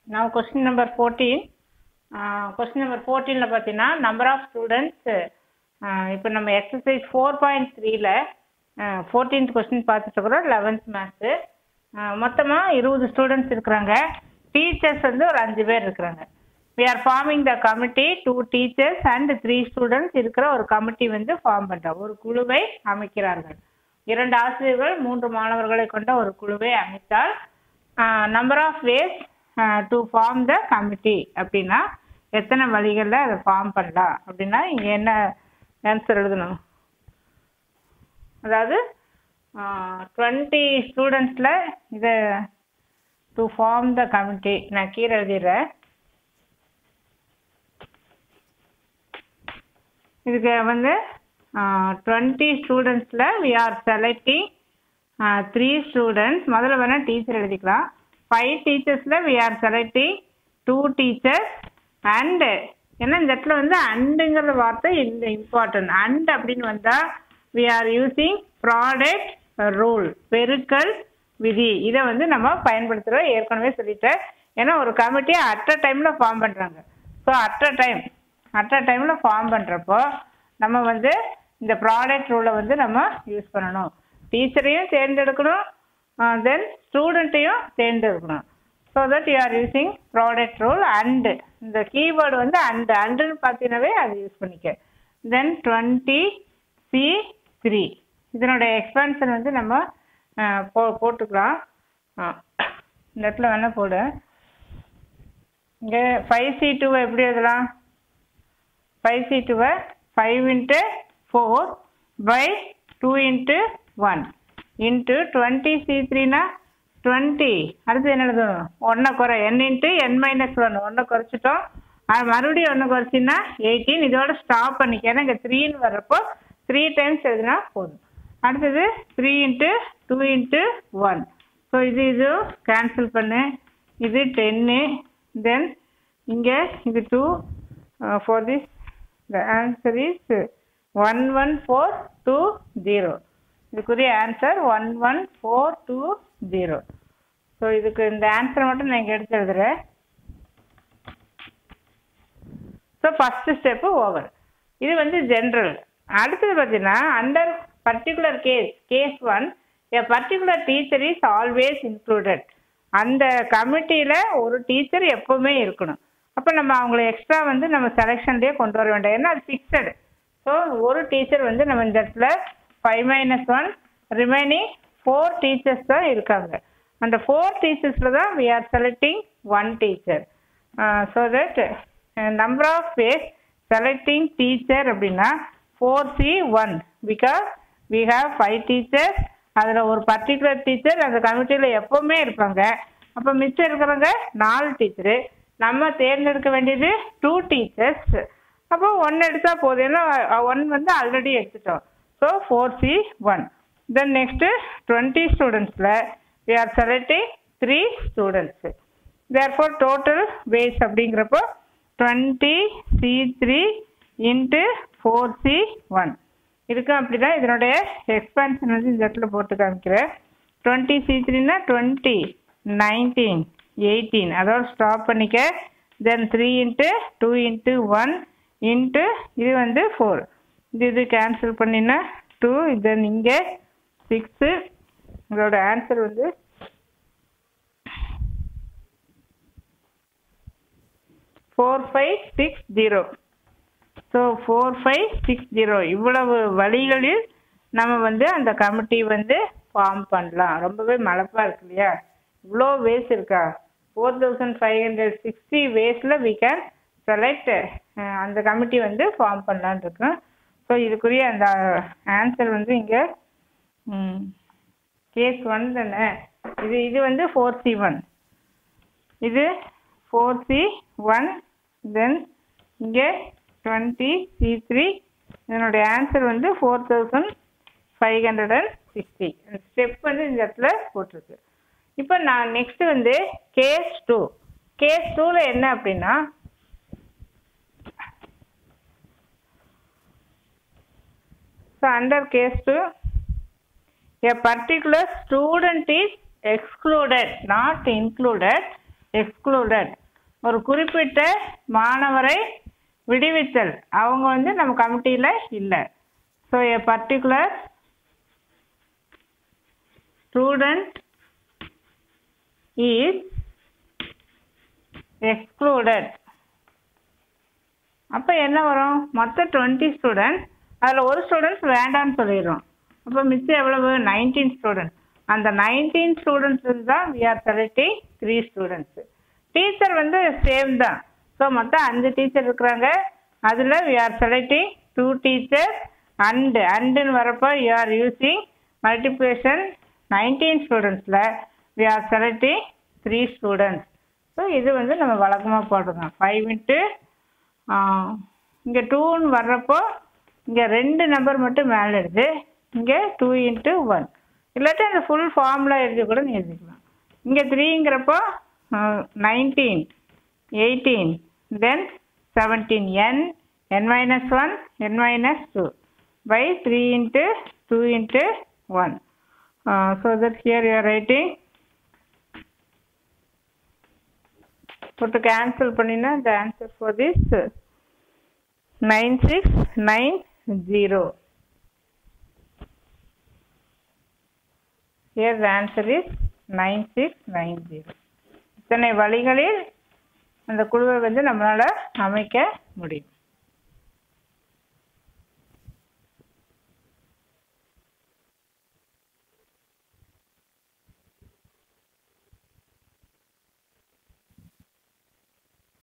now question number 14 question number ஃபோர்டீனில் பார்த்தீங்கன்னா number of students இப்போ நம்ம எக்ஸசைஸ் ஃபோர் பாயிண்ட் த்ரீல ஃபோர்டீன்த் கொஸ்டின் பார்த்துட்டு இருக்கிறோம் லெவன்த் மேத்ஸு மொத்தமாக இருபது ஸ்டூடெண்ட்ஸ் இருக்கிறாங்க டீச்சர்ஸ் வந்து ஒரு அஞ்சு பேர் இருக்கிறாங்க we are forming the committee two teachers and three students இருக்கிற ஒரு கமிட்டி வந்து ஃபார்ம் பண்ணுறோம் ஒரு குழுவை அமைக்கிறார்கள் இரண்டு ஆசிரியர்கள் மூன்று மாணவர்களை கொண்ட ஒரு குழுவை அமைத்தால் number of ways to form the committee அப்படின்னா எத்தனை வழிகளில் அதை ஃபார்ம் பண்ணலாம் அப்படின்னா இங்கே என்ன ஆன்சர் எழுதணும் அதாவது டுவெண்ட்டி ஸ்டூடெண்ட்ஸில் இதை டு ஃபார்ம் த கமிட்டி நான் கீழே எழுதிடுறேன் இதுக்கு வந்து டுவெண்ட்டி ஸ்டூடெண்ட்ஸில் we are selecting three students முதல்ல வேணால் டீச்சர் எழுதிக்கலாம் ஃபைவ் டீச்சர்ஸில் we are selecting two teachers and ஏன்னா இந்த இடத்துல வந்து அண்டுங்கிற வார்த்தை இந்த இம்பார்ட்டன்ட் அண்ட் அப்படின்னு வந்தால் we are using product rule பெருக்கல் விதி இதை வந்து நம்ம பயன்படுத்துகிறோம் ஏற்கனவே சொல்லிட்டேன் ஏன்னா ஒரு கமிட்டியை அட் அ டைமில் ஃபார்ம் பண்ணுறாங்க so at a time at a டைமில் ஃபார்ம் பண்ணுறப்போ நம்ம வந்து இந்த ப்ராடக்ட் ரூலை வந்து நம்ம யூஸ் பண்ணணும் டீச்சரையும் தேர்ந்தெடுக்கணும் தென் ஸ்டூடெண்ட்டையும் தேர்ந்தெடுக்கணும் so that you are using product rule and இந்த கீவேர்டு வந்து அண்டு அண்டுன்னு பார்த்தீங்கன்னாவே அது யூஸ் பண்ணிக்க தென் டுவெண்ட்டி சி த்ரீ இதனோட எக்ஸ்பென்ஷன் வந்து நம்ம போ போட்டுக்கலாம் இந்த இடத்துல வேணால் போடு இங்கே ஃபைவ் சி டூவை எப்படி எழுதலாம் ஃபைவ் சி டூவை five into four by two into one into twenty C த்ரீனா டுவெண்ட்டி அடுத்து என்ன எழுதணும் ஒன்றை குறை n into n minus one ஒன்றை குறைச்சிட்டோம் அது மறுபடியும் ஒன்று குறைச்சின்னா எயிட்டீன் இதோட ஸ்டாப் பண்ணிக்க ஏன்னா இங்கே த்ரீன்னு வர்றப்போ த்ரீ டைம்ஸ் எழுதினா போதும் அடுத்தது three into two into one so இது இது கேன்சல் பண்ணு இது டென்னு தென் இங்கே இது two for this the answer is one one four two zero இதுக்குரிய answer one one four two zero so இதுக்கு இந்த ஆன்சர் மட்டும் நான் இங்கே எடுத்து எழுதுறேன் ஸோ ஃபஸ்ட்டு ஸ்டெப்பு ஓவர் இது வந்து ஜென்ரல் அடுத்தது பார்த்தீங்கன்னா under particular case case one a particular teacher is always included அந்த கமிட்டியில் ஒரு டீச்சர் எப்போவுமே இருக்கணும் அப்போ நம்ம அவங்கள எக்ஸ்ட்ரா வந்து நம்ம செலெக்ஷன்லேயே கொண்டு வர வேண்டாம் ஏன்னா அது ஃபிக்ஸடு ஸோ ஒரு டீச்சர் வந்து நம்ம இந்த இடத்துல five minus one remaining four teachers தான் இருக்காங்க அந்த ஃபோர் டீச்சர்ஸில் தான் we are selecting one teacher so that number of ways selecting teacher அப்படின்னா four C one because we have five teachers அதில் ஒரு பர்டிகுலர் டீச்சர் அந்த கமிட்டியில் எப்போவுமே இருப்பாங்க அப்போ மிச்சம் இருக்கிறவங்க நாலு டீச்சரு நம்ம தேர்ந்தெடுக்க வேண்டியது டூ டீச்சர்ஸ் அப்போ ஒன்று எடுத்தால் போதும் ஏன்னா ஒன் வந்து ஆல்ரெடி எடுத்துட்டோம் so four C one then next twenty ஸ்டூடெண்ட்ஸில் we are selecting three students therefore total ways அப்படிங்கிறப்போ twenty C three into four C one இதுக்கும் அப்படி தான் இதனுடைய எக்ஸ்பென்ஷன் வந்து இந்த இடத்துல போட்டு காமிக்கிறேன் டுவெண்ட்டி சி த்ரீனா டுவெண்ட்டி நைன்டீன் எயிட்டீன் அதோட ஸ்டாப் பண்ணிக்க then three into two into one into இது வந்து ஃபோர் இது இது கேன்சல் பண்ணினா டூ தென் இங்கே சிக்ஸு இதோட ஆன்சர் வந்து four five six zero so four five six zero இவ்வளவு வழிகளில் நம்ம வந்து அந்த கமிட்டி வந்து ஃபார்ம் பண்ணலாம் ரொம்பவே மலப்பாக இருக்கு இல்லையா இவ்வளோ வேஸ் இருக்கா four thousand five hundred sixty வேஸில் வி கேன் செலக்ட் அந்த கமிட்டி வந்து ஃபார்ம் பண்ணலான் இருக்கோம் ஸோ இதுக்குரிய அந்த ஆன்சர் வந்து இங்கே கேஸ் ஒன் தானே இது இது வந்து ஃபோர் சி ஒன் இது ஃபோர் சி ஒன் தென் இங்கே டுவெண்ட்டி சி த்ரீ இதனுடைய ஆன்சர் வந்து four thousand five hundred and sixty அந்த ஸ்டெப் வந்து இந்த இடத்துல போட்டிருக்கு இப்போ நான் நெக்ஸ்ட் வந்து கேஸ் டூ கேஸ் டூவில் என்ன அப்படின்னா so under case two a particular student is excluded not included excluded ஒரு குறிப்பிட்ட மாணவரை விடுவித்தல் அவங்க வந்து நம்ம கமிட்டியில் இல்லை so a particular student is excluded அப்போ என்ன வரும் மொத்தம் டுவெண்ட்டி ஸ்டூடெண்ட்ஸ் அதில் ஒரு ஸ்டூடெண்ட்ஸ் வேண்டாம்னு சொல்லிடுறோம் அப்போ மிச்சம் எவ்வளவு நைன்டீன் ஸ்டூடெண்ட்ஸ் அந்த நைன்டீன் ஸ்டூடெண்ட்ஸ் தான் we are selecting three students teacher வந்து சேம் தான் ஸோ மொத்தம் அஞ்சு டீச்சர் இருக்கிறாங்க அதில் we are selecting two teacher and அண்டுன்னு வரப்போ you are using multiplication nineteen ஸ்டூடெண்ட்ஸில் we are selecting three students so இது வந்து நம்ம வழக்கமாக போட்டுருக்கோம் ஃபைவ் இன்ட்டு இங்கே டூன்னு வர்றப்போ இங்கே ரெண்டு நம்பர் மட்டும் மேலே எழுது இங்கே டூ இன்ட்டு ஒன் இல்லாட்டி அந்த ஃபுல் ஃபார்முலா எழுதி கூட நீ எழுதிக்கலாம் இங்கே த்ரீங்கிறப்போ nineteen eighteen then seventeen n n minus one n minus two by three into two into one so that here you are writing போட்டு கேன்சல் பண்ணினா the answer for this nine six nine zero here the answer is nine six nine zero இத்தனை வழிகளில் அந்த குழுவை வந்து நம்மளால் அமைக்க முடியும்